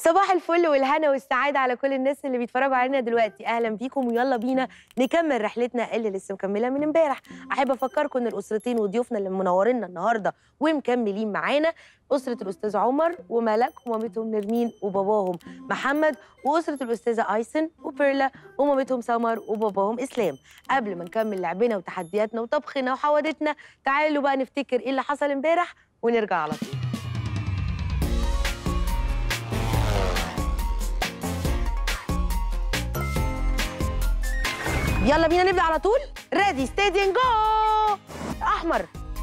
صباح الفل والهنا والسعادة على كل الناس اللي بيتفرجوا علينا دلوقتي أهلا بيكم ويلا بينا نكمل رحلتنا اللي لسه مكملة من امبارح أحب أفكركم إن الأسرتين وضيوفنا اللي منورينا النهاردة ومكملين معانا أسرة الأستاذ عمر وملك ومامتهم نرمين وباباهم محمد وأسرة الأستاذة أيسن وبيرلا ومامتهم سمر وباباهم إسلام قبل ما نكمل لعبنا وتحدياتنا وطبخنا وحوادتنا تعالوا بقى نفتكر إيه اللي حصل امبارح ونرجع على طول يلا بينا نبدا على طول ريدي ستيدي جو احمر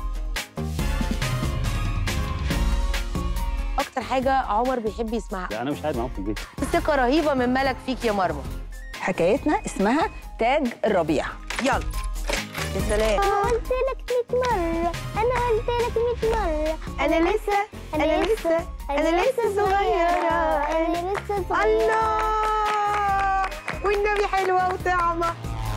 اكتر حاجه عمر بيحب يسمعها لا انا مش قاعد معاهم في البيت ثقه رهيبه من ملك فيك يا مرمى حكايتنا اسمها تاج الربيع يلا يا سلام انا قلت لك 100 مره انا قلت لك 100 مره انا لسه انا لسه انا لسه صغيره انا لسه صغيره الله والنبي حلوه وطعمه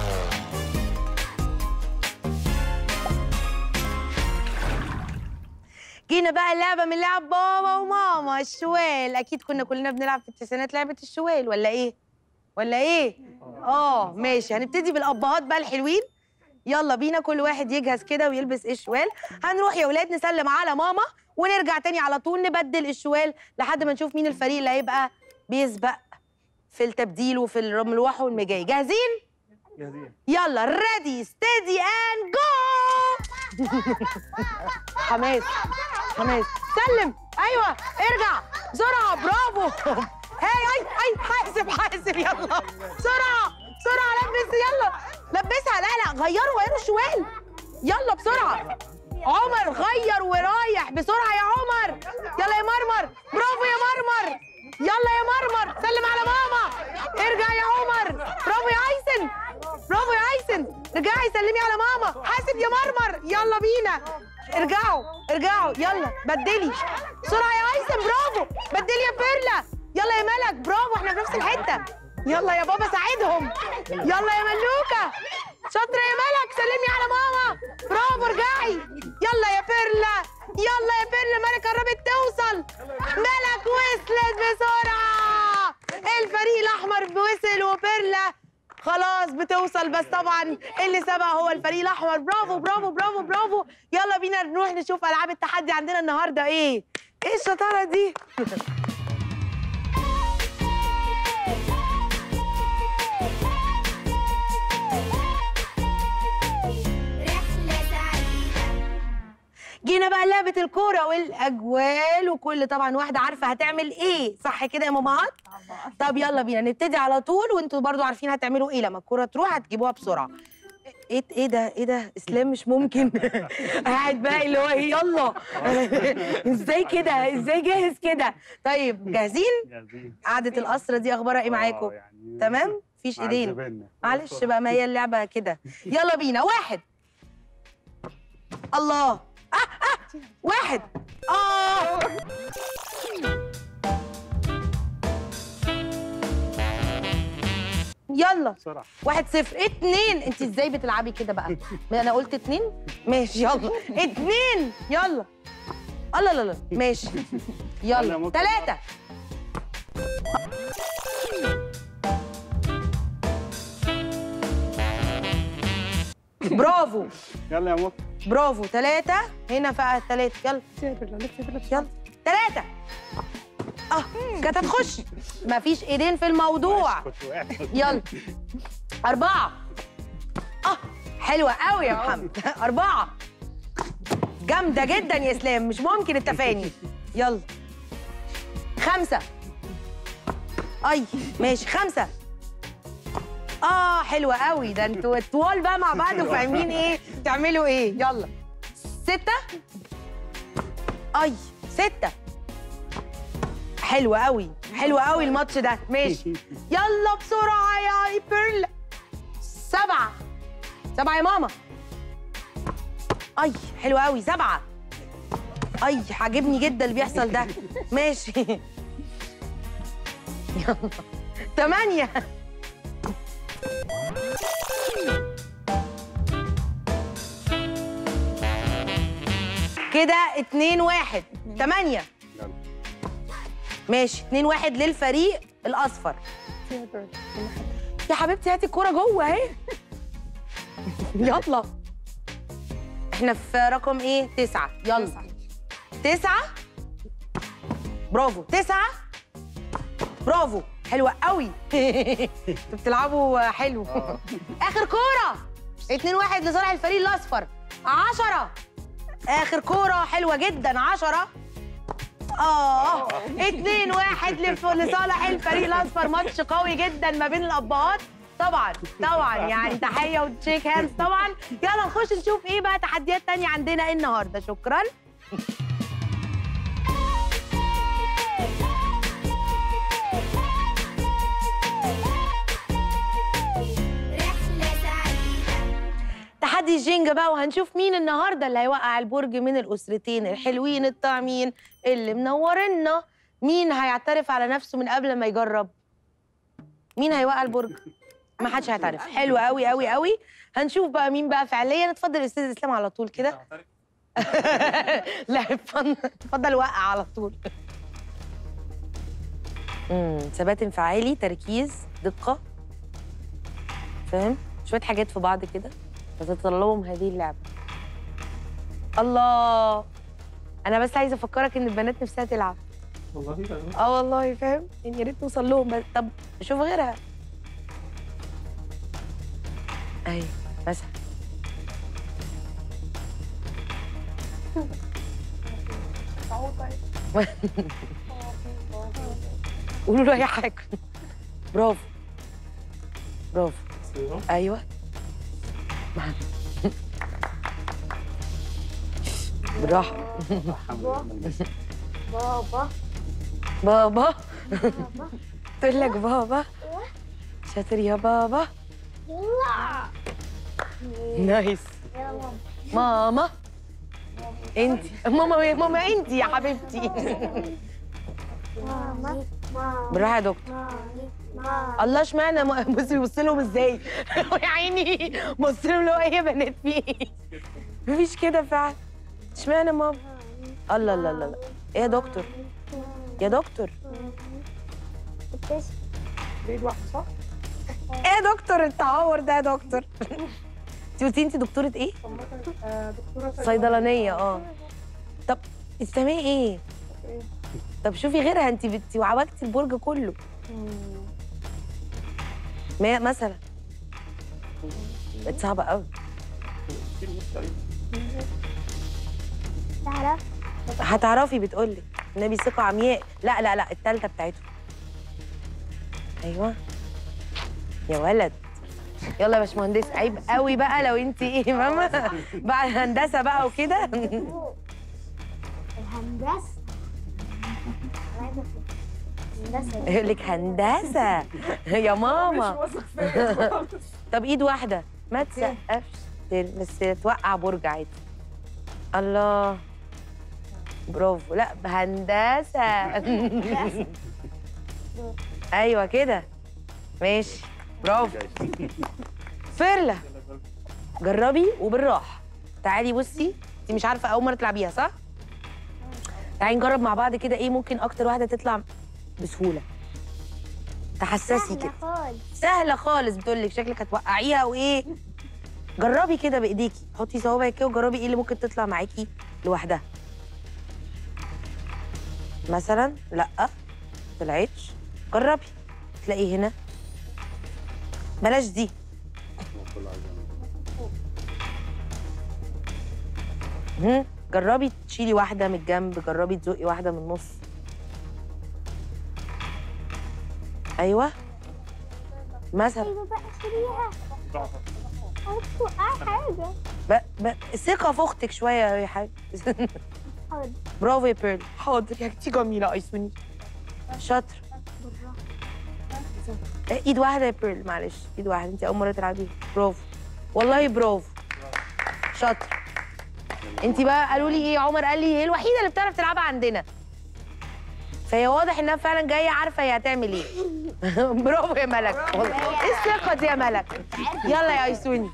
جينا بقى اللعبه من لعب بابا وماما الشوال اكيد كنا كلنا بنلعب في التسعينات لعبه الشوال ولا ايه ولا ايه اه ماشي هنبتدي بالابهات بقى الحلوين يلا بينا كل واحد يجهز كده ويلبس ايه الشوال هنروح يا ولاد نسلم على ماما ونرجع تاني على طول نبدل الشوال لحد ما نشوف مين الفريق اللي هيبقى بيسبق في التبديل وفي المروح والمجاي جاهزين يلا ريدي ستيدي اند جو حماس حماس سلم ايوه ارجع بسرعه برافو هاي اي اي حاسب حاسب يلا بسرعه بسرعه لبس يلا لبسها لا لا غيروا غيروا الشوال يلا بسرعه عمر غير ورايح بسرعه يا عمر يلا يا مرمر برافو يا مرمر يلا يا مرمر سلم على ماما ارجع يا عمر برافو يا ايسن برافو يا ايسن ارجعي سلمي على ماما حاسب يا مرمر يلا بينا ارجعوا ارجعوا يلا بدلي بسرعه يا ايسن برافو بدلي يا بيرلا يلا يا ملك برافو احنا في نفس الحته يلا يا بابا ساعدهم يلا يا ملوكه شاطره يا ملك سلمي على ماما برافو ارجعي يلا يا بيرلا يلا يا بيرلا ملك قربت توصل ملك وصلت بسرعه الفريق الاحمر وصل وبيرلا خلاص بتوصل بس طبعا اللي سبق هو الفريق الاحمر برافو برافو برافو برافو يلا بينا نروح نشوف العاب التحدي عندنا النهارده ايه ايه الشطاره دي رحله سعيده جينا بقى لعبه الكوره والاجوال وكل طبعا واحده عارفه هتعمل ايه صح كده يا مامات طب يلا بينا نبتدي على طول وانتوا برضو عارفين هتعملوا ايه لما الكوره تروح هتجيبوها بسرعه ايه ايه ده ايه ده اسلام مش ممكن قاعد بقى اللي هو ايه يلا ازاي كده ازاي جاهز كده طيب جاهزين جاهزين قعده القصر دي اخبارها ايه معاكم آه، يعني تمام مفيش ايدين معذبيننا. معلش بقى ما هي اللعبه كده يلا بينا واحد الله آه آه واحد اه يلا بسرعه واحد صفر اتنين انت ازاي بتلعبي كده بقى ما انا قلت اتنين ماشي يلا اتنين يلا الله لا لا ماشي يلا يا يلا ممكن. تلاتة برافو يلا يا مط برافو ثلاثة هنا بقى ثلاثة يلا يلا ثلاثة اه كانت هتخش مفيش ايدين في الموضوع كنت وقعت يلا أربعة اه حلوة قوي يا محمد أربعة جامدة جدا يا إسلام مش ممكن التفاني يلا خمسة أي ماشي خمسة اه حلوة قوي ده انتوا طوال بقى مع بعض وفاهمين ايه تعملوا ايه يلا ستة اي ستة حلوة قوي حلوة قوي الماتش ده ماشي يلا بسرعة يا بيرل سبعة سبعة يا ماما اي حلوة قوي سبعة اي عاجبني جدا اللي بيحصل ده ماشي يلا ثمانية كده اتنين واحد تمانية يلا ماشي 2 1 للفريق الاصفر يا حبيبتي هاتي الكوره جوه اهي يلا احنا في رقم ايه تسعة يلا تسعة برافو تسعة برافو حلوة قوي انتوا بتلعبوا حلو اخر كورة اتنين واحد لصالح الفريق الاصفر عشرة اخر كورة حلوة جدا عشرة اه اتنين واحد لف- لصالح الفريق الاصفر ماتش قوي جدا ما بين الابهات طبعا طبعا يعني تحيه وتشيك هاندز طبعا يلا نخش نشوف ايه بقى تحديات تانية عندنا النهارده شكرا رحلة سعيدة تحدي الجينجا بقى وهنشوف مين النهارده اللي هيوقع البرج من الاسرتين الحلوين الطعمين اللي منورنا مين هيعترف على نفسه من قبل ما يجرب مين هيوقع البرج ما حدش هيعترف حلو قوي قوي قوي هنشوف بقى مين بقى فعليا اتفضل يا استاذ اسلام على طول كده لا اتفضل اتفضل وقع على طول امم ثبات انفعالي تركيز دقه فاهم شويه حاجات في بعض كده فتتطلبهم هذه اللعبه الله انا بس عايزه افكرك ان البنات نفسها تلعب والله اه والله فاهم يعني يا ريت نوصل لهم بس طب شوف غيرها ايوه مثلا قولوا له اي حاجه برافو برافو ايوه بالراحه بابا بابا تقول لك بابا شاطر يا بابا يلا نايس يلا ماما انت ماما ماما انت يا حبيبتي ماما ماما بالراحه يا دكتور مامي ماما الله اشمعنى ما- بصي بيبص لهم ازاي يا عيني بص لهم اللي هو ايه يا بنات في ايه مفيش كده فعلا اشمعنى ماما الله الله الله الله. ايه يا دكتور يا دكتور ايه يا دكتور التعور ده يا دكتور انت قلتي انت دكتوره ايه صيدلانيه اه طب اسمها ايه طب شوفي غيرها انت بت... وعوجتي البرج كله ما مثلا بقت صعبه قوي تعرف هتعرفي بتقولك النبي ثقه عمياء لا لا لا التالتة بتاعته ايوه يا ولد يلا يا باشمهندس عيب قوي بقى لو انت ايه ماما بعد هندسه بقى وكده الهندسة الهندسة يقول لك هندسه يا ماما طب ايد واحده ما تسقفش بس توقع برج عادي الله برافو لا بهندسه ايوه كده ماشي برافو فيرلا جربي وبالراحه تعالي بصي انت مش عارفه اول مره تلعبيها صح تعالي نجرب مع بعض كده ايه ممكن اكتر واحده تطلع بسهوله تحسسي كده خالص سهله خالص بتقول لك شكلك هتوقعيها وايه جربي كده بايديكي حطي صوابعك كده وجربي ايه اللي ممكن تطلع معاكي لوحدها مثلا لا طلعتش جربي تلاقي هنا بلاش دي هم، جربي تشيلي واحده من الجنب جربي تزقي واحده من النص ايوه مثلا ايوه بقى شيليها هتوقع حاجة ب... ب... ثقة في أختك شوية يا حاج حاضر برافو يا بيرل حاضر يا اختي جميلة أيسوني شاطر إيه، ايد واحدة يا بيرل معلش ايد واحدة انت أول مرة تلعبي برافو والله برافو شاطر انت بقى قالوا لي ايه عمر قال لي هي الوحيدة اللي بتعرف تلعبها عندنا فهي واضح انها فعلا جايه عارفه هي هتعمل ايه برافو يا ملك والله ايه الثقه دي يا ملك يلا يا ايسوني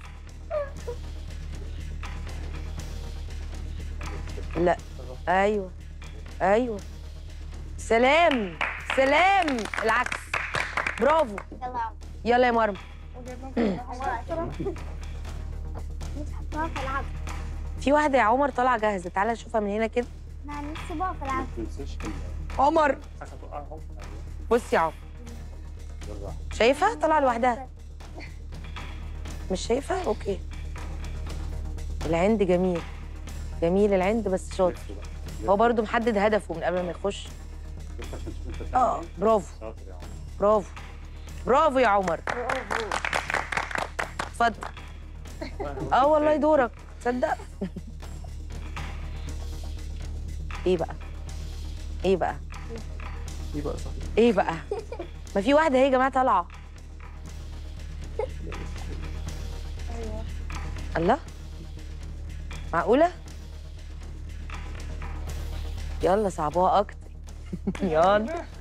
لا ايوه ايوه سلام سلام العكس برافو يلا يلا يا مرمى مش هتقف العب في واحده يا عمر طالعه جاهزه تعالى نشوفها من هنا كده انا نفسي بقف العب ما تنساش عمر حاجه توقعها بص يا عمر يلا شايفها طالعه لوحدها مش شايفه اوكي العند جميل جميل العند بس شاطر هو برضو محدد هدفه من قبل ما يخش عشان تشوف انت اه بتعمل ايه برافو شاطر يا عمر برافو برافو يا عمر اتفضل اه والله دورك تصدق ايه بقى ايه بقى ايه بقى صح ايه بقى ما في واحده اهي يا جماعه طالعه الله معقوله يلا صعبوها اكتر يلا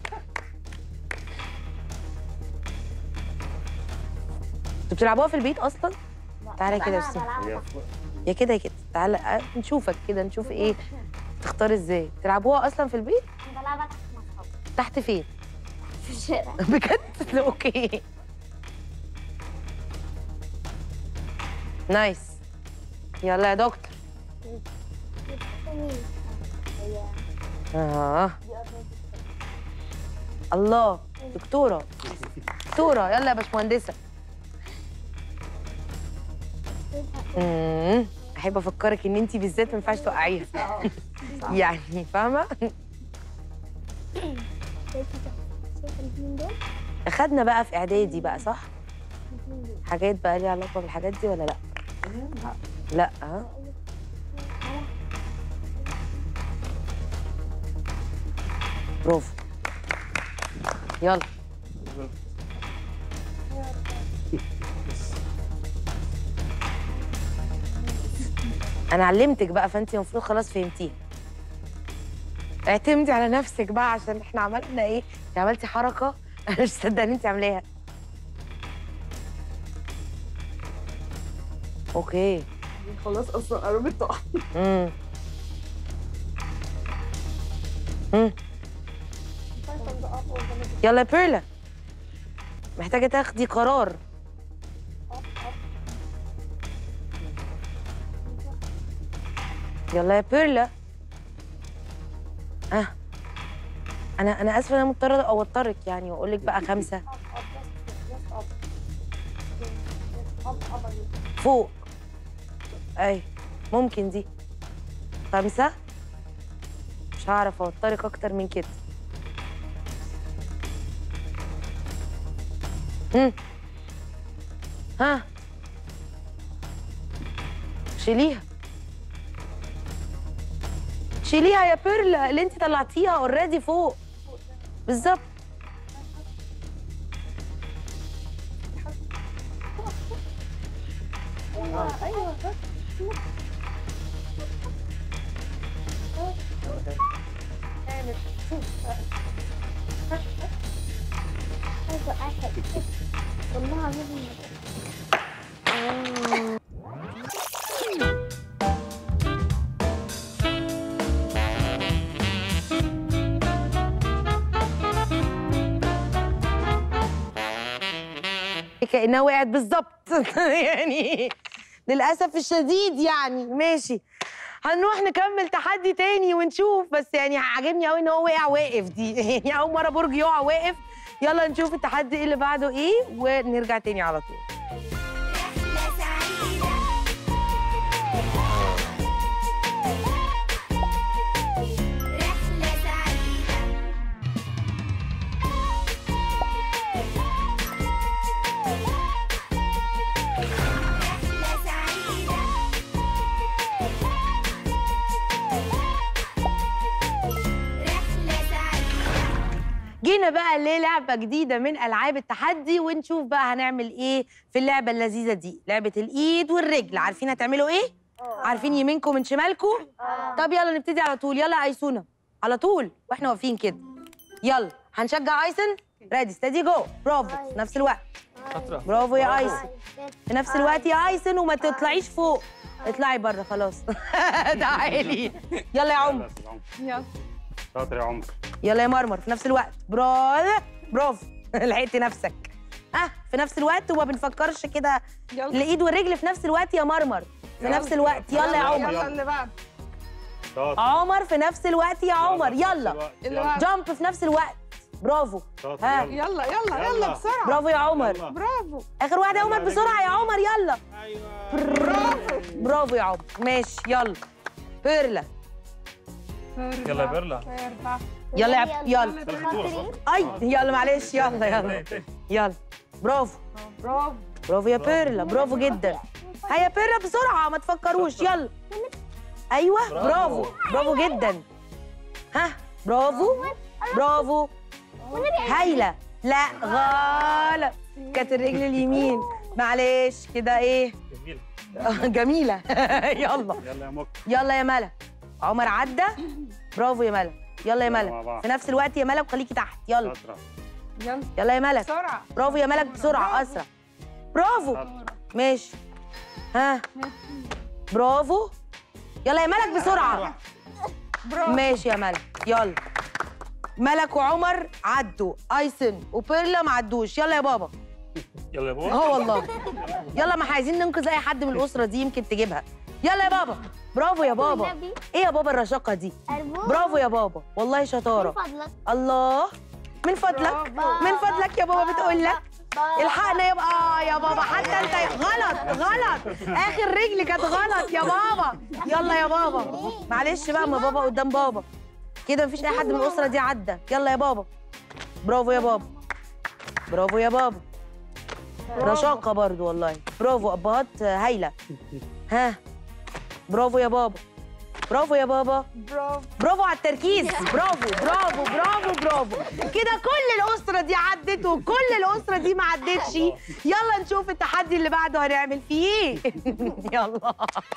انتوا بتلعبوها في البيت اصلا تعالى كده بس هي يا كده يا كده تعالى أه، نشوفك كده نشوف ايه تختار ازاي تلعبوها اصلا في البيت انا بلعبها تحت مع اصحابي تحت فين في الشارع بجد اوكي نايس يلا يا دكتور مين؟ هي اه الله دكتوره دكتوره يلا يا باشمهندسه امم احب افكرك ان انت بالذات ما ينفعش توقعيها يعني فاهمه شايفه شايفه الاثنين دول؟ اخدنا بقى في اعدادي بقى صح الاثنين دول حاجات بقى ليها علاقه بالحاجات دي ولا لا لا ها برافو يلا انا علمتك بقى فانت المفروض خلاص فهمتيها اعتمدي على نفسك بقى عشان احنا عملنا ايه انت عملتي حركه انا مش مصدقه ان انت عاملاها اوكي خلاص اصلا قربت تقع امم امم يلا يا بيرلا محتاجة تاخدي قرار يلا يا بيرلا اه انا انا اسفه انا مضطره اوترك يعني واقول لك بقى خمسه فوق اي ممكن دي خمسه مش هعرف اوترك اكتر من كده مم. ها شيليها شيليها يا بيرلا اللي انت طلعتيها اوريدي فوق بالظبط عايزه اكل والله العظيم كانها وقعت بالظبط يعني للاسف الشديد يعني ماشي هنروح نكمل تحدي تاني ونشوف بس يعني عاجبني قوي ان هو وقع واقف دي يعني اول مره برج يقع واقف يلا نشوف التحدي ايه اللي بعده ايه ونرجع تاني على طول جينا بقى للعبة جديدة من ألعاب التحدي ونشوف بقى هنعمل إيه في اللعبة اللذيذة دي لعبة الإيد والرجل عارفين هتعملوا إيه؟ عارفين يمينكم من شمالكم؟ طب يلا نبتدي على طول يلا يا أيسونة على طول وإحنا واقفين كده يلا هنشجع أيسن ريدي ستدي جو برافو في نفس الوقت برافو يا أيسن في نفس الوقت يا أيسن وما تطلعيش فوق اطلعي بره خلاص تعالي يلا يا عمر يلا شاطر يا عمر يلا يا مرمر في نفس الوقت برافو برافو لحقت نفسك اه في نفس الوقت وما بنفكرش كده يلا الايد والرجل في نفس الوقت يا مرمر في يلا. نفس الوقت يلا يا يلا. عمر يلا اللي بعد شاطر عمر في نفس الوقت يا عمر في نفس يلا الوقت. اللي يلا. بعد جامب في نفس الوقت برافو شاطر ها. يلا يلا يلا يلا يلا. بسرعة برافو يا عمر يلا. برافو اخر واحده يا عمر يلا بسرعه يا عمر يلا ايوه برافو برافو يا عمر ماشي يلا بيرلا يلا يا بيرلا بيرلا يلا يا يلا يلا اي يلا معلش يلا يلا يلا برافو برافو برافو يا بيرلا برافو جدا هيا بيرلا بسرعه ما تفكروش يلا ايوه برافو برافو جدا ها برافو برافو هايله لا غلط كانت الرجل اليمين معلش كده ايه جميل جميله يلا يلا يا مك يلا يا ملا عمر عدى برافو يا ملا يلا يا مع ملا بعض. في نفس الوقت يا ملا وخليكي تحت يلا شاطرة يلا يلا يا ملك بسرعة برافو يا ملك بسرعه اسرع برافو شاطرة ماشي ها برافو يلا يا ملك بسرعه برافو ماشي يا ملك يلا ملك وعمر عدوا ايسن وبيرلا ما عدوش يلا يا بابا يلا يا بابا اه والله يلا ما عايزين ننقذ اي حد من الاسره دي يمكن تجيبها يلا يا بابا برافو يا بابا والنبي. ايه يا بابا الرشاقه دي أرجوك برافو يا بابا والله من شطاره فضلك الله من فضلك برافو. من فضلك يا بابا بتقول لك الحقنا يا بابا اه يا بابا حتى انت غلط غلط اخر رجل كانت غلط يا بابا يلا يا بابا معلش بقى ما بابا قدام بابا كده مفيش اي حد من الاسره دي عدى يلا يا بابا برافو يا بابا برافو يا بابا رشاقه برضو والله برافو ابهات هايله ها برافو يا بابا برافو يا بابا برافو برافو على التركيز برافو برافو برافو برافو كده كل الاسره دي عدت وكل الاسره دي ما عدتش يلا نشوف التحدي اللي بعده هنعمل فيه ايه يلا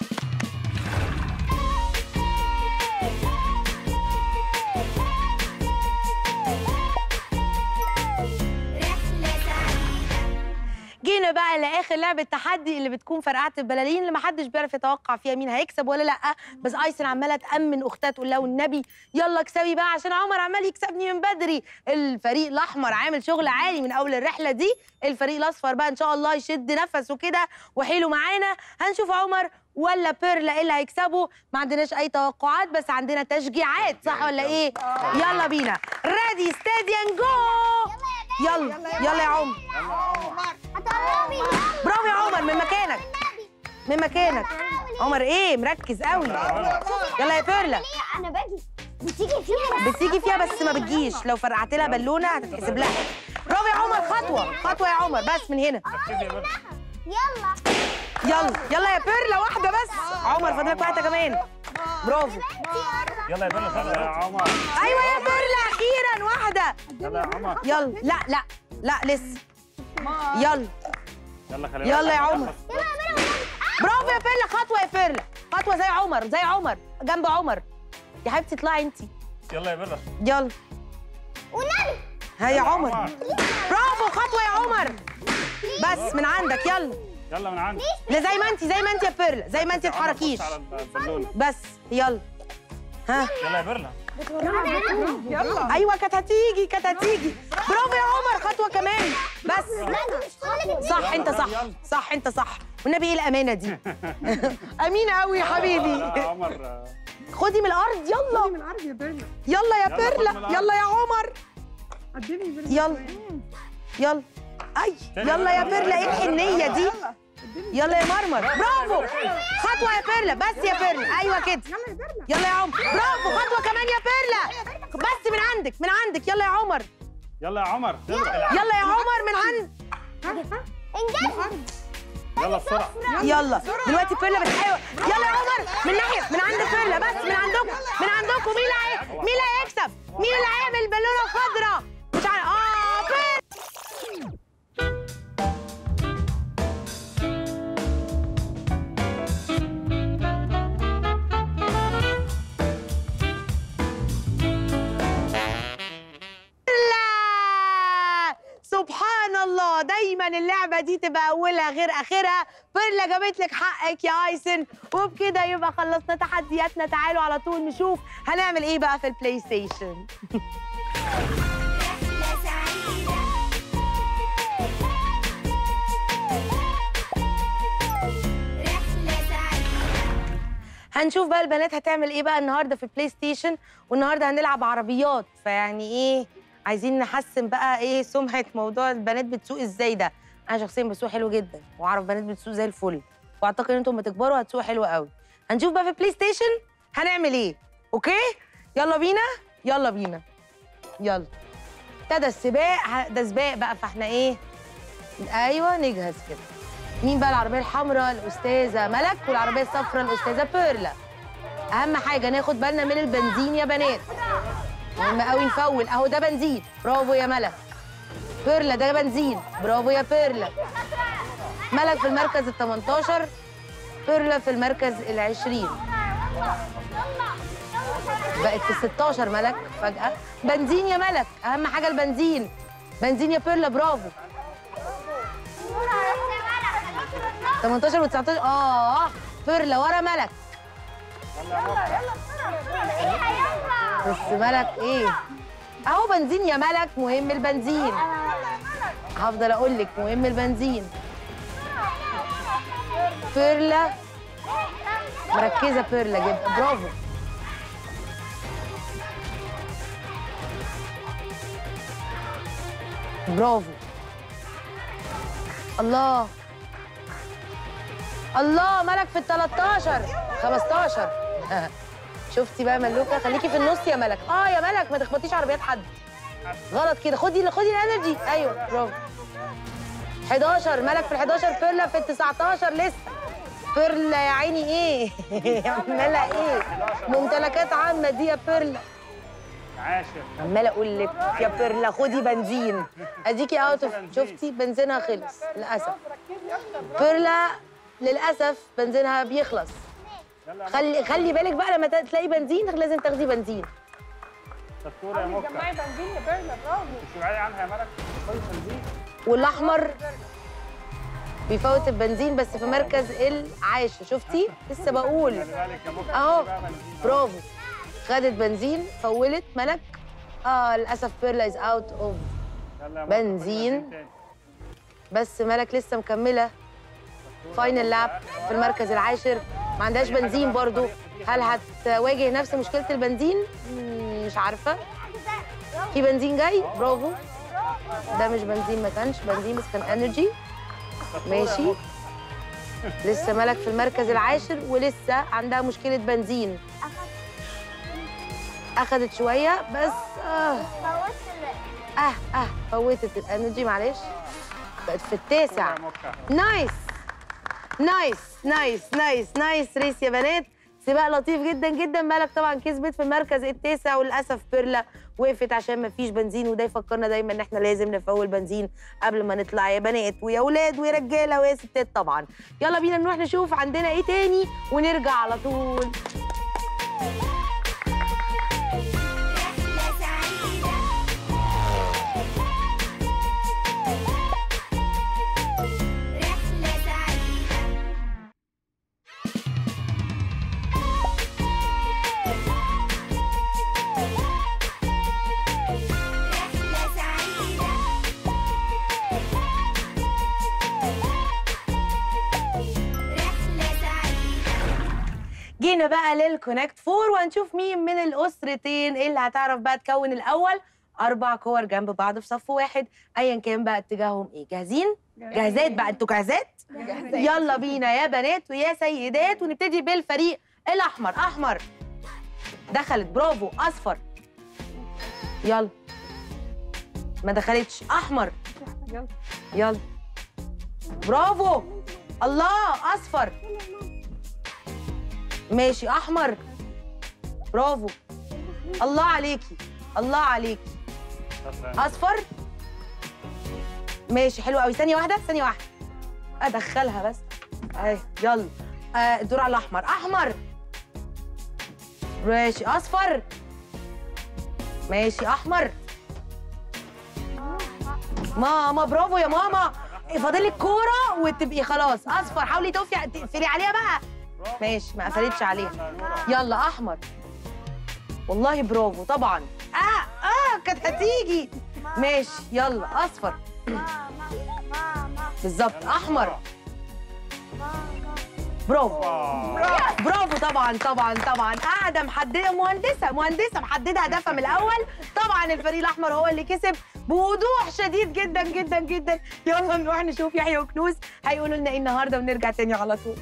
جينا بقى لاخر لعبه تحدي اللي بتكون فرقعه البلالين اللي محدش بيعرف يتوقع فيها مين هيكسب ولا لا بس ايسن عماله تامن اختها تقول لها والنبي يلا اكسبي بقى عشان عمر عمال يكسبني من بدري الفريق الاحمر عامل شغل عالي من اول الرحله دي الفريق الاصفر بقى ان شاء الله يشد نفسه كده وحيله معانا هنشوف عمر ولا بيرلا ايه اللي هيكسبوا ما عندناش اي توقعات بس عندنا تشجيعات صح ولا ايه يلا بينا ريدي ستيدي اند جو يلا يلا يا عمر هتقربي برافو يا عمر من مكانك من مكانك عمر ايه مركز قوي يلا يا بيرلا انا باجي بتيجي فيها بتيجي فيها بس ما بتجيش لو فرقعت لها بالونه هتتحسب لها برافو يا عمر خطوه خطوه يا عمر بس من هنا ركزي يا بيرلا يلا يلا يلا يا بيرلا واحده بس عمر فاضلك واحده كمان برافو يلا يا بيرلا يلا يا عمر ايوه يا بيرلا اخيرا واحده يلا يا عمر يلا لا لا لا لسه يلا يلا خلي يلا بالك. يا عمر. برافو يا بيرلا خطوه يا بيرلا خطوه زي عمر زي عمر جنب عمر يا حبيبتي اطلعي انت يلا يا بيرلا يلا ها يا عمر برافو خطوه يا عمر بس من عندك يلا يلا من عندي لا زي ما انت زي ما انت يا بيرلا زي ما انت تتحركيش على البالونه بس يلا ها يلا يا بيرلا يلا ايوه كانت هتيجي كانت هتيجي برافو يا عمر خطوه كمان بس صح انت صح صح انت صح والنبي ايه الامانه دي امينه قوي يا حبيبي يلا يا عمر آه، خدي من الارض يلا من عرض يا بيرلا يلا يا يلا بيرلا خد من الأرض. يلا يا عمر قدمي بيرلا يلا يلا اي تاني يلا يا يلا. بيرلا ايه الحنيه دي يلا يلا يا مرمر برافو خطوه يا بيرلا بس يا بيرلا ايوه كده يلا يا بيرلا يلا يا عمر برافو خطوه كمان يا بيرلا بس من عندك من عندك يلا يا عمر يلا يا عمر يلا يلا يا عمر من عند يلا بسرعه يلا دلوقتي بيرلا بتحاول يلا يا عمر من ناحيه من عند بيرلا بس من عندكم من عندكم مين اللي هي- مين اللي هيكسب مين اللي هيعمل بالونه خضراء مش عارف اه بيرلا لا سبحان الله دايما دايما اللعبه دي تبقى اولها غير اخرها بيرلا جابت لك حقك يا ايسن وبكده يبقى خلصنا تحدياتنا تعالوا على طول نشوف هنعمل ايه بقى في البلاي ستيشن رحلة سعيدة رحلة سعيدة هنشوف بقى البنات هتعمل ايه بقى النهارده في البلاي ستيشن والنهارده هنلعب عربيات فيعني ايه عايزين نحسن بقى ايه سمعه موضوع البنات بتسوق ازاي ده انا شخصيا بسوق حلو جدا واعرف بنات بتسوق زي الفل واعتقد ان انتم لما تكبروا هتسوقوا حلو قوي هنشوف بقى في البلاي ستيشن هنعمل ايه اوكي يلا بينا يلا بينا يلا ابتدى السباق ه- ده سباق بقى فاحنا ايه ايوه نجهز كده مين بقى العربيه الحمراء الاستاذه ملك والعربيه الصفراء الاستاذه بيرلا اهم حاجه ناخد بالنا من البنزين يا بنات مهم قوي نفول اهو ده بنزين برافو يا ملك بيرلا ده بنزين برافو يا بيرلا ملك في المركز ال 18 بيرلا في المركز ال 20 بقت في ال 16 ملك فجأة بنزين يا ملك أهم حاجة البنزين بنزين يا بيرلا برافو 18 و 19 آه بيرلا ورا ملك بس ملك إيه أهو بنزين يا ملك مهم البنزين هفضل أقول لك مهم البنزين بيرلا مركزة بيرلا جدا برافو برافو الله الله ملك في ال 13 15 شفتي بقى ملوكه خليكي في النص يا ملك اه يا ملك ما تخبطيش عربيات حد غلط كده خدي خدي الانرجي ايوه برافو 11 ملك في ال 11 بيرلا في ال 19 لسه بيرلا يا عيني ايه عماله ايه ممتلكات عامه دي يا بيرلا عاشر عماله اقول لك يا بيرلا خدي بنزين اديكي اوت اوف شفتي بنزينها خلص للاسف بيرلا للاسف بنزينها بيخلص يلا خلي خلي بالك بقى لما تلاقي بنزين لازم تاخدي بنزين شطوره يا موكا جمعي بنزين يا بيرلا برافو مش بعيد عنها يا ملك كويس بنزين والاحمر بيفوت البنزين بس في مركز العاشر شفتي لسه بقول خلي بالك يا موكا اهو بقى بنزين. برافو خدت بنزين فولت ملك اه للاسف بيرلا از اوت اوف يلا يا موكا، خد بنزين. تاني. بس ملك لسه مكمله فاينل لاب في المركز العاشر ما عندهاش بنزين برضو هل هتواجه نفس مشكله البنزين مم، مش عارفه في بنزين جاي برافو ده مش بنزين ما كانش بنزين بس كان انرجي شطورة يا ماشي موكا. لسه ملك في المركز العاشر ولسه عندها مشكله بنزين اخدت شويه بس اه اه اه فوتت الانرجي معلش بقت في التاسع يا موكا. نايس نايس نايس نايس نايس ريس يا بنات سباق لطيف جدا جدا مالك طبعا كسبت في المركز التاسع وللاسف بيرلا وقفت عشان ما فيش بنزين وده يفكرنا دايما ان احنا لازم نفول بنزين قبل ما نطلع يا بنات ويا اولاد ويا رجاله ويا ستات طبعا يلا بينا نروح نشوف عندنا ايه تاني ونرجع على طول رحلة سعيدة رحلة سعيدة رحلة سعيدة رحلة سعيدة جينا بقى للكونكت فور وهنشوف مين من الاسرتين اللي هتعرف بقى تكون الاول اربع كور جنب بعض في صف واحد ايا كان بقى اتجاههم ايه جاهزين جاهزات بقى انتوا جاهزات يلا بينا يا بنات ويا سيدات ونبتدي بالفريق الاحمر احمر دخلت برافو اصفر يلا ما دخلتش احمر يلا يلا برافو الله اصفر ماشي احمر برافو الله عليكي الله عليكي شاطرة. اصفر ماشي حلو قوي ثانيه واحده ثانيه واحده ادخلها بس اهي يلا آه الدور على الاحمر احمر ماشي اصفر ماشي احمر ماما برافو يا ماما فاضلك كوره وتبقي خلاص اصفر حاولي تقفي تقفلي عليها بقى ماشي ما قفلتش عليها يلا احمر والله برافو طبعا اه اه كانت هتيجي ماشي يلا اصفر ماما ماما بالظبط احمر برافو برافو طبعا طبعا طبعا قاعده محدده مهندسه مهندسه محدده هدفها من الاول طبعا الفريق الاحمر هو اللي كسب بوضوح شديد جدا جدا جدا يلا نروح نشوف يحيى وكنوز هيقولوا لنا ايه النهارده ونرجع تاني على طول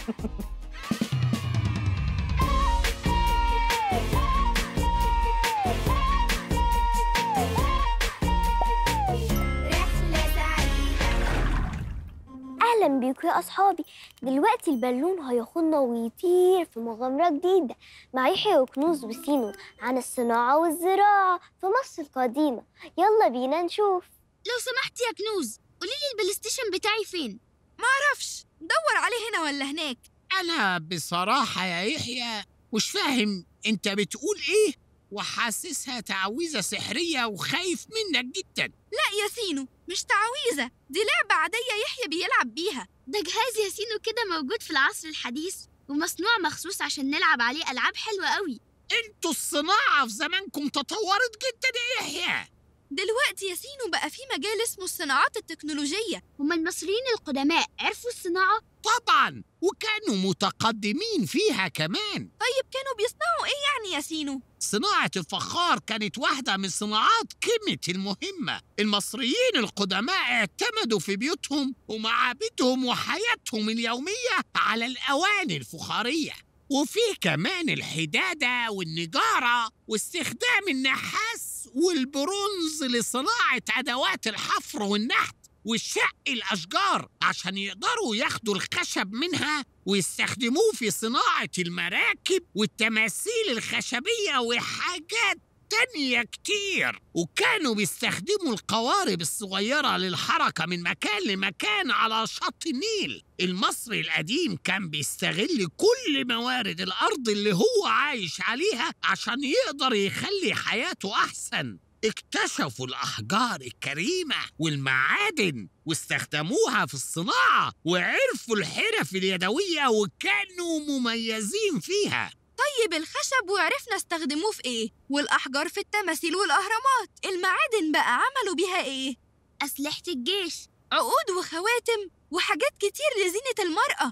اهلا بيكم يا اصحابي دلوقتي البالون هياخدنا ويطير في مغامره جديده مع يحيى وكنوز وسينو عن الصناعه والزراعه في مصر القديمه يلا بينا نشوف لو سمحت يا كنوز قولي لي البلاي ستيشن بتاعي فين معرفش دور عليه هنا ولا هناك أنا بصراحة يا يحيى مش فاهم أنت بتقول إيه وحاسسها تعويذة سحرية وخايف منك جدا لا يا سينو مش تعويذة دي لعبة عادية يحيى بيلعب بيها ده جهاز ياسينو كده موجود في العصر الحديث ومصنوع مخصوص عشان نلعب عليه ألعاب حلوة قوي أنتوا الصناعة في زمانكم تطورت جدا يا يحيى دلوقتي يا سينو بقى في مجال اسمه الصناعات التكنولوجية هما المصريين القدماء عرفوا الصناعة طبعا وكانوا متقدمين فيها كمان طيب كانوا بيصنعوا ايه يعني يا سينو صناعة الفخار كانت واحدة من صناعات قمة المهمة المصريين القدماء اعتمدوا في بيوتهم ومعابدهم وحياتهم اليومية على الأواني الفخارية وفي كمان الحدادة والنجارة واستخدام النحاس والبرونز لصناعة أدوات الحفر والنحت وشق الأشجار عشان يقدروا ياخدوا الخشب منها ويستخدموه في صناعة المراكب والتماثيل الخشبية وحاجات تانية كتير وكانوا بيستخدموا القوارب الصغيرة للحركة من مكان لمكان على شط النيل المصري القديم كان بيستغل كل موارد الأرض اللي هو عايش عليها عشان يقدر يخلي حياته أحسن اكتشفوا الأحجار الكريمة والمعادن واستخدموها في الصناعة وعرفوا الحرف اليدوية وكانوا مميزين فيها طيب الخشب وعرفنا استخدموه في ايه والأحجار في التماثيل والأهرامات المعادن بقى عملوا بيها ايه أسلحة الجيش عقود وخواتم وحاجات كتير لزينة المرأة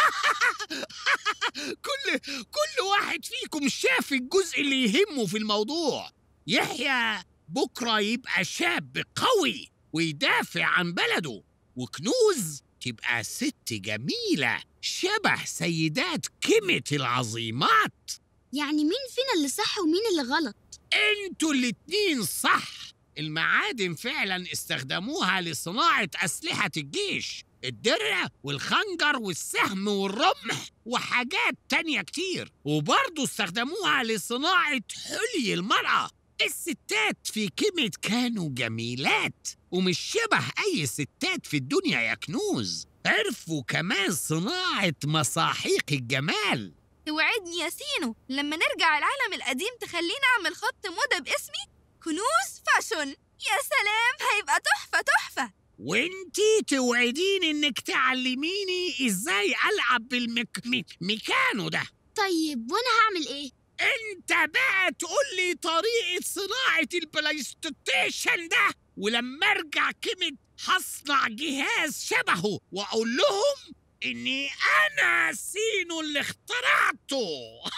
كل كل واحد فيكم شاف الجزء اللي يهمه في الموضوع يحيى بكرة يبقى شاب قوي ويدافع عن بلده وكنوز تبقى ست جميلة شبه سيدات كيمة العظيمات يعني مين فينا اللي صح ومين اللي غلط انتوا الاتنين صح المعادن فعلا استخدموها لصناعة أسلحة الجيش الدرع والخنجر والسهم والرمح وحاجات تانية كتير وبرضه استخدموها لصناعة حلي المرأة الستات في كيمة كانوا جميلات ومش شبه أي ستات في الدنيا يا كنوز عرفوا كمان صناعة مصاحيق الجمال توعدني يا سينو لما نرجع العالم القديم تخليني أعمل خط موضة باسمي كنوز فاشون يا سلام هيبقى تحفة تحفة وانتي توعديني انك تعلميني ازاي العب بالميكانو ده طيب وأنا هعمل إيه؟ انت بقى تقول لي طريقة صناعة البلاي ستيشن ده ولما ارجع كيمة هصنع جهاز شبهه واقول لهم اني انا سينو اللي اخترعته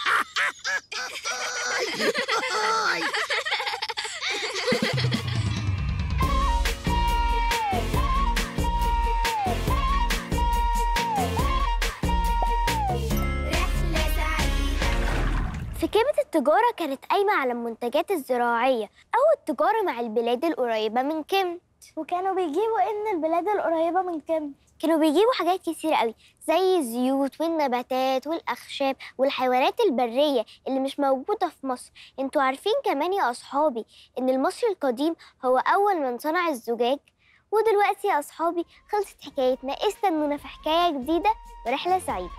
في كلمة التجارة كانت قايمة على المنتجات الزراعية أو التجارة مع البلاد القريبة من كيمت وكانوا بيجيبوا إيه من البلاد القريبة من كيمت؟ كانوا بيجيبوا حاجات كتير قوي زي الزيوت والنباتات والأخشاب والحيوانات البرية اللي مش موجودة في مصر انتوا عارفين كمان يا أصحابي إن المصري القديم هو أول من صنع الزجاج ودلوقتي يا أصحابي خلصت حكايتنا استنونا في حكاية جديدة ورحلة سعيدة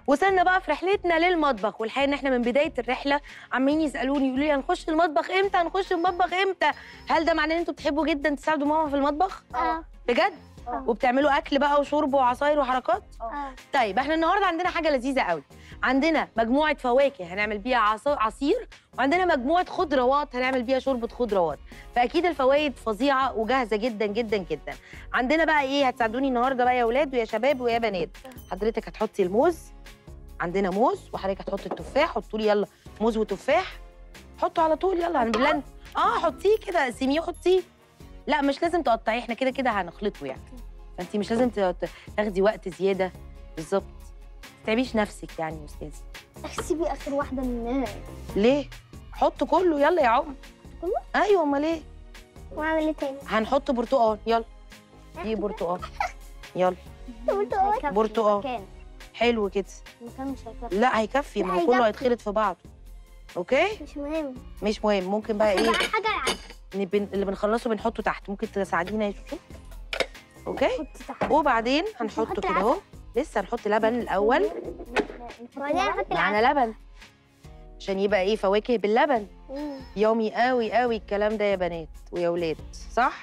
وصلنا بقى في رحلتنا للمطبخ والحقيقه ان احنا من بدايه الرحله عمالين يسالوني يقولوا لي هنخش المطبخ امتى هنخش المطبخ امتى هل ده معناه ان انتوا بتحبوا جدا تساعدوا ماما في المطبخ اه بجد آه. وبتعملوا اكل بقى وشرب وعصاير وحركات اه طيب احنا النهارده عندنا حاجه لذيذه قوي عندنا مجموعه فواكه هنعمل بيها عص- عصير وعندنا مجموعه خضروات هنعمل بيها شوربه خضروات فاكيد الفوائد فظيعه وجاهزه جدا جدا جدا عندنا بقى ايه هتساعدوني النهارده بقى يا اولاد ويا شباب ويا بنات حضرتك هتحطي الموز عندنا موز وحضرتك هتحطي التفاح حطوا لي يلا موز وتفاح حطوا على طول يلا هنبلند اه حطيه كده قسميه وحطيه لا مش لازم تقطعيه احنا كده كده هنخلطه يعني فانت مش لازم ت- تاخدي وقت زياده بالظبط ما تتعبيش نفسك يعني يا استاذه احسبي اخر واحده منها ليه حط كله يلا يا عم كله؟ ايوه امال ايه واعمل ايه تاني هنحط برتقال يلا دي برتقال يلا برتقال برتقال. مكان حلو كده المكان مش هيكفي لا هيكفي ما هو لا، كله هيكفي. هيتخلط في بعضه اوكي مش مهم مش مهم ممكن بقى ايه حاجه عادي نبن... اللي بنخلصه بنحطه تحت ممكن تساعدينا يا شوشو اوكي حطي تحت وبعدين نحط هنحطه كده العسل. اهو لسه هنحط لبن الاول وبعدين نحط معانا لبن عشان يبقى ايه فواكه باللبن مم. يومي قوي قوي الكلام ده يا بنات ويا ولاد صح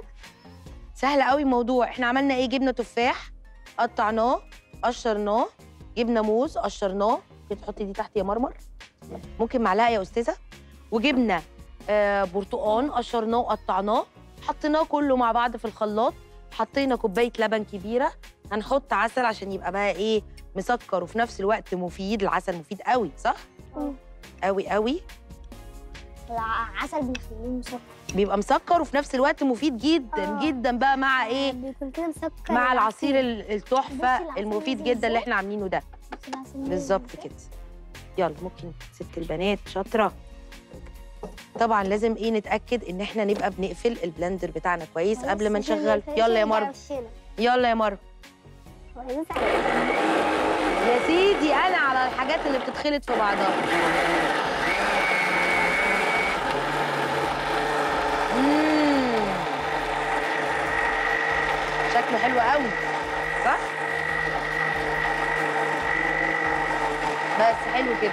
سهل قوي الموضوع احنا عملنا ايه جبنا تفاح قطعناه قشرناه جبنا موز قشرناه ممكن تحطي دي تحت يا مرمر ممكن معلقه يا استاذه وجبنا آه برتقان قشرناه وقطعناه حطيناه كله مع بعض في الخلاط حطينا كوبايه لبن كبيره هنحط عسل عشان يبقى بقى ايه مسكر وفي نفس الوقت مفيد العسل مفيد قوي صح مم. قوي قوي العسل بيخليه مسكر بيبقى مسكر وفي نفس الوقت مفيد جدا آه. جدا بقى مع ايه بيكون كده مسكر مع العصير ال- التحفه بصي العسل المفيد نازل جدا اللي إزاي؟ احنا عاملينه ده بصي العسل نازل بالظبط إزاي؟ كده يلا ممكن ست البنات شاطره طبعا لازم ايه نتاكد ان احنا نبقى بنقفل البلندر بتاعنا كويس معلش قبل ما عشان نشغل الفريسة يلا يا يرجع مرة وشنا. يلا يا مرة وبعدين ساعة- يا سيدي انا على الحاجات اللي بتتخلط في بعضها مم. شكله حلو قوي صح بس حلو كده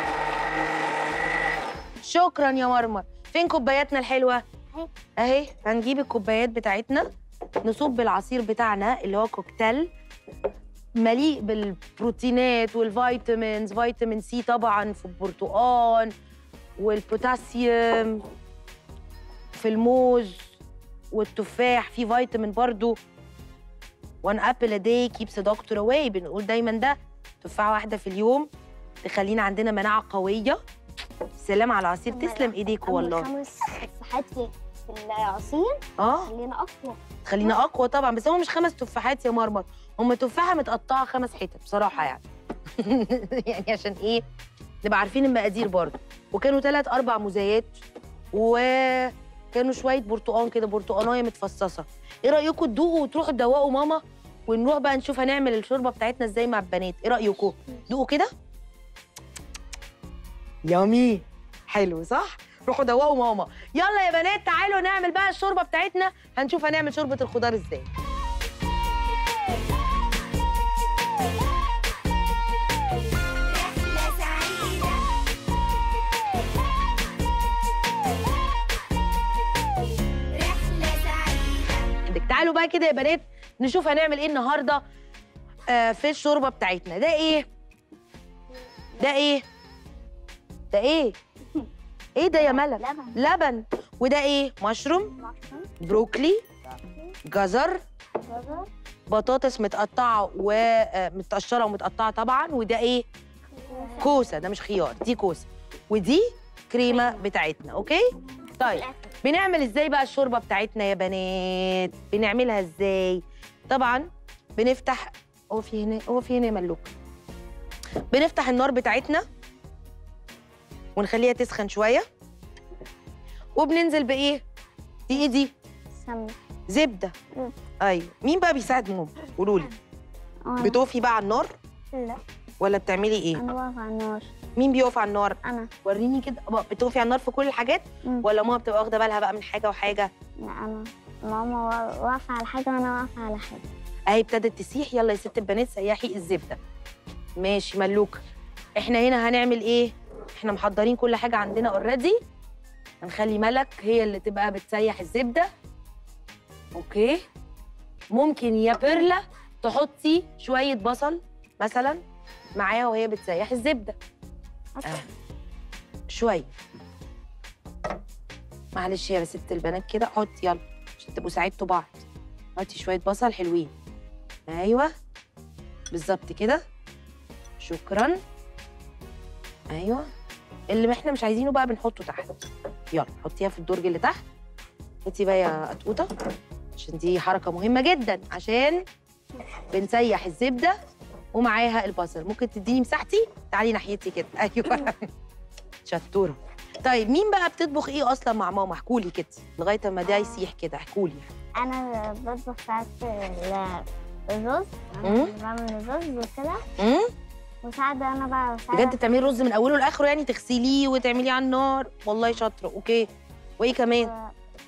شكرا يا مرمر فين كوباياتنا الحلوه أهي. اهي هنجيب الكوبايات بتاعتنا نصب العصير بتاعنا اللي هو كوكتيل مليء بالبروتينات والفيتامينز فيتامين سي طبعا في البرتقال والبوتاسيوم في الموز والتفاح في فيتامين برضو وان ابل ا داي كيبس دكتور اواي بنقول دايما ده تفاحه واحده في اليوم تخلينا عندنا مناعه قويه سلام على العصير أما تسلم لا، ايديكوا أما والله خمس تفاحات في في العصير اه خلينا اقوى خلينا اقوى طبعا بس هم مش خمس تفاحات يا مرمر هم تفاحه متقطعه خمس حتت بصراحه يعني يعني عشان ايه نبقى عارفين المقادير برضه وكانوا ثلاث اربع موزايات وكانوا شويه برتقان كده برتقانايه متفصصه ايه رايكم تدوقوا وتروحوا تدوقوا ماما ونروح بقى نشوف هنعمل الشوربه بتاعتنا ازاي مع البنات ايه رايكم دوقوا كده يامي حلو صح روحوا دوقوا ماما يلا يا بنات تعالوا نعمل بقى الشوربه بتاعتنا هنشوف هنعمل شوربه الخضار ازاي عندك تعالوا بقى كده يا بنات نشوف هنعمل ايه النهارده آه في الشوربه بتاعتنا ده ايه ده ايه ده ايه ايه ده يا ملك لبن لبن وده ايه مشروم بروكلي جزر جزر بطاطس متقطعه ومتقشره ومتقطعه طبعا وده ايه كوسه ده مش خيار دي كوسه ودي كريمه بتاعتنا اوكي طيب بنعمل ازاي بقى الشوربه بتاعتنا يا بنات بنعملها ازاي طبعا بنفتح هو في هنا هو في هنا يا ملوك بنفتح النار بتاعتنا ونخليها تسخن شويه وبننزل بايه دي ايه دي سمنة زبده مم. ايوه مين بقى بيساعد ماما قولوا لي أنا- بتقفي بقى على النار لا ولا بتعملي ايه انا واقفة على النار مين بيقف على النار انا وريني كده بقى بتقفي على النار في كل الحاجات مم. ولا ماما بتبقى واخده بالها بقى من حاجه وحاجه لا انا ماما وا- واقفة على حاجة وانا واقفة على حاجة اهي ابتدت تسيح يلا يا ست البنات سيحي الزبده ماشي ملوكه احنا هنا هنعمل ايه احنا محضرين كل حاجه عندنا اوريدي هنخلي ملك هي اللي تبقى بتسيح الزبده اوكي ممكن يا بيرلا تحطي شويه بصل مثلا معاها وهي بتسيح الزبده آه. شويه معلش يا ست البنات كده حطي يلا عشان تبقوا ساعدتوا بعض حطي شويه بصل حلوين ايوه بالظبط كده شكرا ايوه اللي احنا مش عايزينه بقى بنحطه تحت يلا حطيها في الدرج اللي تحت هاتي بقى يا قطقوطه عشان دي حركه مهمه جدا عشان بنسيح الزبده ومعاها البصل ممكن تديني مساحتي تعالي ناحيتي كده ايوه شطوره طيب مين بقى بتطبخ ايه اصلا مع ماما احكولي كده لغايه اما ده يسيح كده احكولي انا بطبخ ساعات ال- الرز مم. انا بعمل الرز وكده امم وساعات انا بقى بجد بتعملي رز من اوله لاخره يعني تغسليه وتعمليه على النار والله شاطره اوكي وايه كمان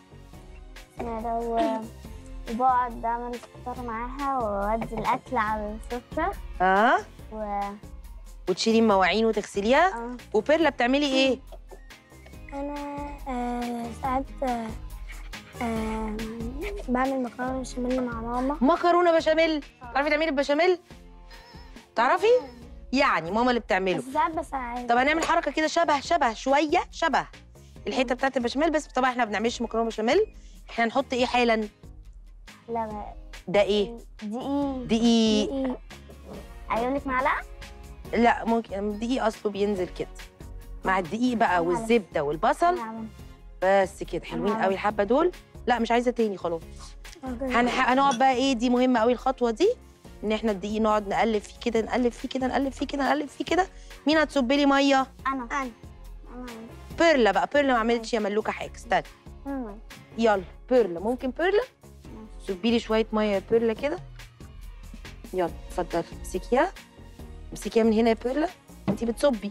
لو وبقعد اعمل فطار معاها واودي الاكل على السفره اه و وتشيلي المواعين وتغسليها آه. وبيرلا بتعملي ايه انا آه ساعات آه آه بعمل مكرونه بشاميل مع ماما مكرونه بشاميل تعرفي تعملي البشاميل تعرفي يعني ماما اللي بتعمله بس ساعات بساعد طب هنعمل حركه كده شبه شبه شويه شبه الحته بتاعت البشاميل بس طبعا احنا ما بنعملش مكرونه بشاميل احنا هنحط ايه حالا لا ده ايه دقيق دقيق دقيق اجيب لك معلقه لا ممكن دقيق اصله بينزل كده مع الدقيق بقى والزبده والبصل بس كده حلوين قوي الحبه دول لا مش عايزه تاني خلاص هنح... هنقعد بقى ايه دي مهمه قوي الخطوه دي ان احنا الدقيق نقعد نقلب فيه كده نقلب فيه كده نقلب فيه كده نقلب فيه كده مين هتصب لي ميه انا انا بيرلا بقى بيرلا ما عملتش يا ملوكه حاجه استنى انا يلا بيرلا ممكن بيرلا صبي لي شويه ميه يا بيرلا كده يلا اتفضلي امسكيها امسكيها من هنا يا بيرلا انت بتصبي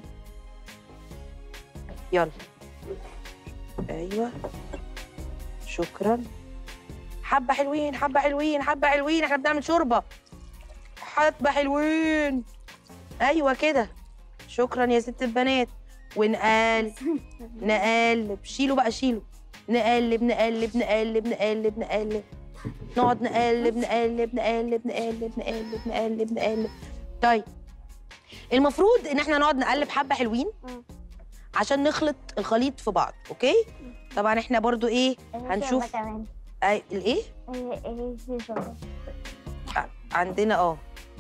يلا ايوه شكرا حبه حلوين حبه حلوين حبه حلوين احنا بنعمل شوربه حبه حلوين ايوه كده شكرا يا ست البنات ونقال نقلب شيلوا بقى شيلوا نقلب نقلب نقلب نقلب نقلب نقعد نقلب نقلب نقلب نقلب نقلب نقلب نقلب طيب المفروض ان احنا نقعد نقلب حبه حلوين مم. عشان نخلط الخليط في بعض اوكي طبعا احنا برضو ايه هنشوف كمان أي الايه ايه ايه في شوربه عندنا اه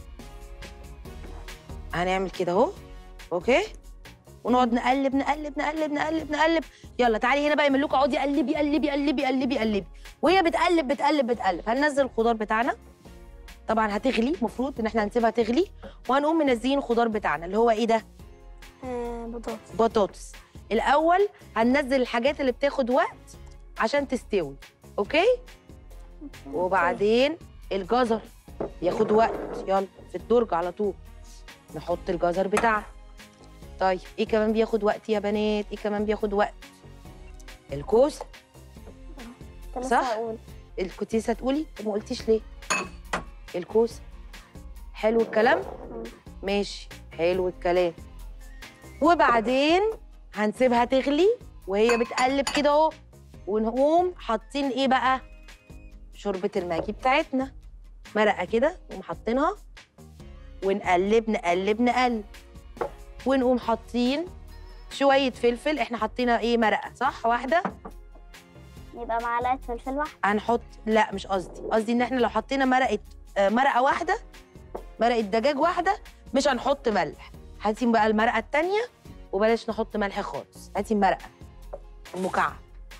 هنعمل كده اهو اوكي ونقعد نقلب نقلب نقلب نقلب نقلب يلا تعالي هنا بقى يا ملوكه اقعدي قلبي قلبي قلبي قلبي قلبي وهي بتقلب بتقلب بتقلب هننزل الخضار بتاعنا طبعا هتغلي المفروض ان احنا هنسيبها تغلي وهنقوم منزلين الخضار بتاعنا اللي هو ايه ده آه بطاطس بطاطس الاول هننزل الحاجات اللي بتاخد وقت عشان تستوي اوكي وبعدين الجزر بياخد وقت يلا في الدرج على طول نحط الجزر بتاعنا طيب ايه كمان بياخد وقت يا بنات ايه كمان بياخد وقت الكوسه كنت صح؟ لسه هقول. اللي كنت لسه تقولي طب ما قلتيش ليه الكوسه حلو الكلام ماشي حلو الكلام وبعدين هنسيبها تغلي وهي بتقلب كده اهو ونقوم حاطين ايه بقى شوربه الماجي بتاعتنا مرقه كده نقوم حاطينها ونقلب نقلب نقلب ونقوم حاطين شويه فلفل احنا حطينا ايه مرقه صح واحده يبقى معلقه فلفل واحده هنحط لا مش قصدي قصدي ان احنا لو حطينا مرقه آه، مرقه واحده مرقه دجاج واحده مش هنحط ملح هاتي بقى المرقه التانية وبلاش نحط ملح خالص هاتي المرقه المكعب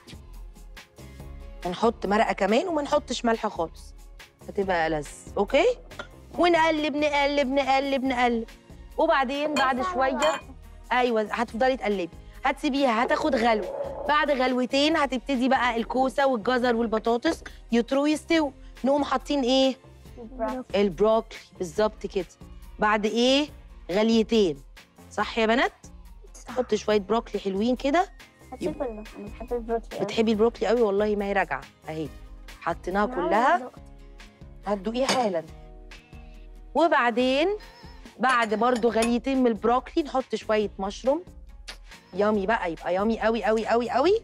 هنحط مرقه كمان وما نحطش ملح خالص هتبقى ألذ اوكي ونقلب نقلب نقلب نقلب وبعدين بعد شويه ايوه هتفضلي تقلبي هتسيبيها هتاخد غلو بعد غلوتين هتبتدي بقى الكوسه والجزر والبطاطس يطروا يستووا نقوم حاطين ايه البروكلي بالظبط كده بعد ايه غليتين صح يا بنات حط شويه بروكلي حلوين كده هتشوف كله انا بحب البروكلي أوي. بتحبي البروكلي قوي والله ما هي راجعه اهي حطيناها أنا كلها عايزة أدوق. هتدوقيه حالا وبعدين بعد برضو غليتين من البروكلي نحط شويه مشروم يامي بقى يبقى يامي قوي قوي قوي قوي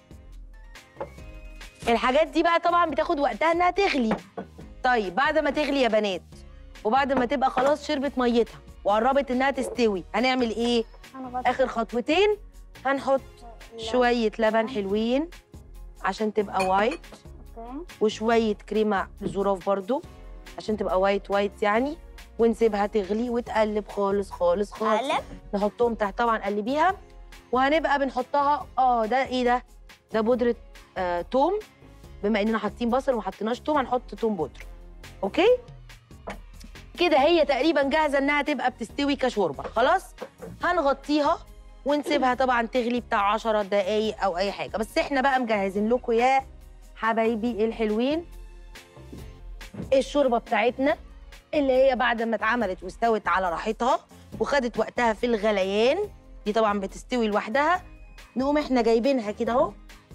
الحاجات دي بقى طبعا بتاخد وقتها انها تغلي طيب بعد ما تغلي يا بنات وبعد ما تبقى خلاص شربت ميتها وقربت انها تستوي هنعمل ايه اخر خطوتين هنحط شويه لبن حلوين عشان تبقى وايت وشويه كريمه زراف برضو عشان تبقى وايت وايت يعني ونسيبها تغلي وتقلب خالص خالص خالص اقلب نحطهم تحت طبعا قلبيها وهنبقى بنحطها اه ده ايه ده ده بودره آه توم بما اننا حاطين بصل وما حطيناش توم هنحط توم بودره اوكي كده هي تقريبا جاهزه انها تبقى بتستوي كشوربه خلاص هنغطيها ونسيبها طبعا تغلي بتاع 10 دقايق او اي حاجه بس احنا بقى مجهزين لكم يا حبايبي الحلوين الشوربه بتاعتنا اللي هي بعد ما اتعملت واستوت على راحتها وخدت وقتها في الغليان دي طبعا بتستوي لوحدها نقوم احنا جايبينها كده اهو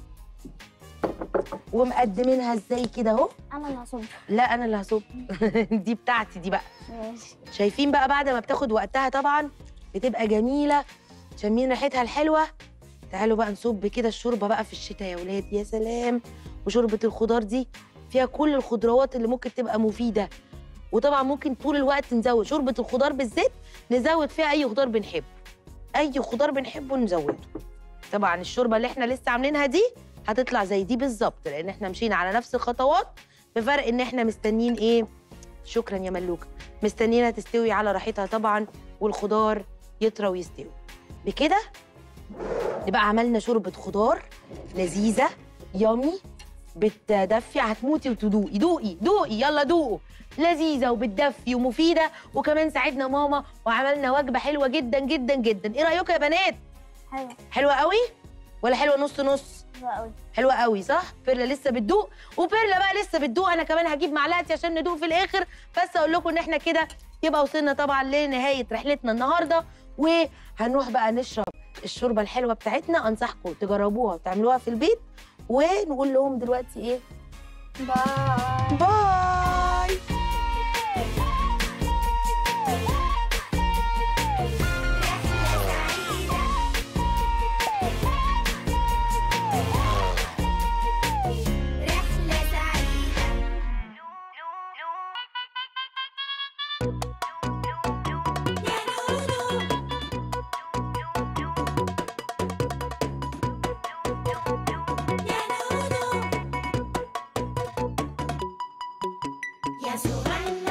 ومقدمينها ازاي كده اهو انا اللي هصب لا انا اللي هصب دي بتاعتي دي بقى ماشي شايفين بقى بعد ما بتاخد وقتها طبعا بتبقى جميله شامين ريحتها الحلوه تعالوا بقى نصب كده الشوربه بقى في الشتاء يا ولاد يا سلام وشوربه الخضار دي فيها كل الخضروات اللي ممكن تبقى مفيده وطبعا ممكن طول الوقت نزود شوربه الخضار بالذات نزود فيها اي خضار بنحبه اي خضار بنحبه نزوده طبعا الشوربه اللي احنا لسه عاملينها دي هتطلع زي دي بالظبط لان احنا مشينا على نفس الخطوات بفرق ان احنا مستنيين ايه شكرا يا ملوكه مستنيينها تستوي على راحتها طبعا والخضار يطرى ويستوي بكده نبقى عملنا شوربه خضار لذيذه يامي بتدفي هتموتي وتدوقي دوقي دوقي يلا دوقوا لذيذه وبتدفي ومفيده وكمان ساعدنا ماما وعملنا وجبه حلوه جدا جدا جدا ايه رايكم يا بنات حلو حلوه قوي ولا حلوه نص نص حلو قوي حلوه قوي صح بيرلا لسه بتدوق وبيرلا بقى لسه بتدوق انا كمان هجيب معلقتي عشان ندوق في الاخر بس اقول لكم ان احنا كده يبقى وصلنا طبعا لنهايه رحلتنا النهارده وهنروح بقى نشرب الشوربه الحلوه بتاعتنا انصحكم تجربوها وتعملوها في البيت ونقول لهم دلوقتي ايه باي باي رحلة سعيدة يا صغنن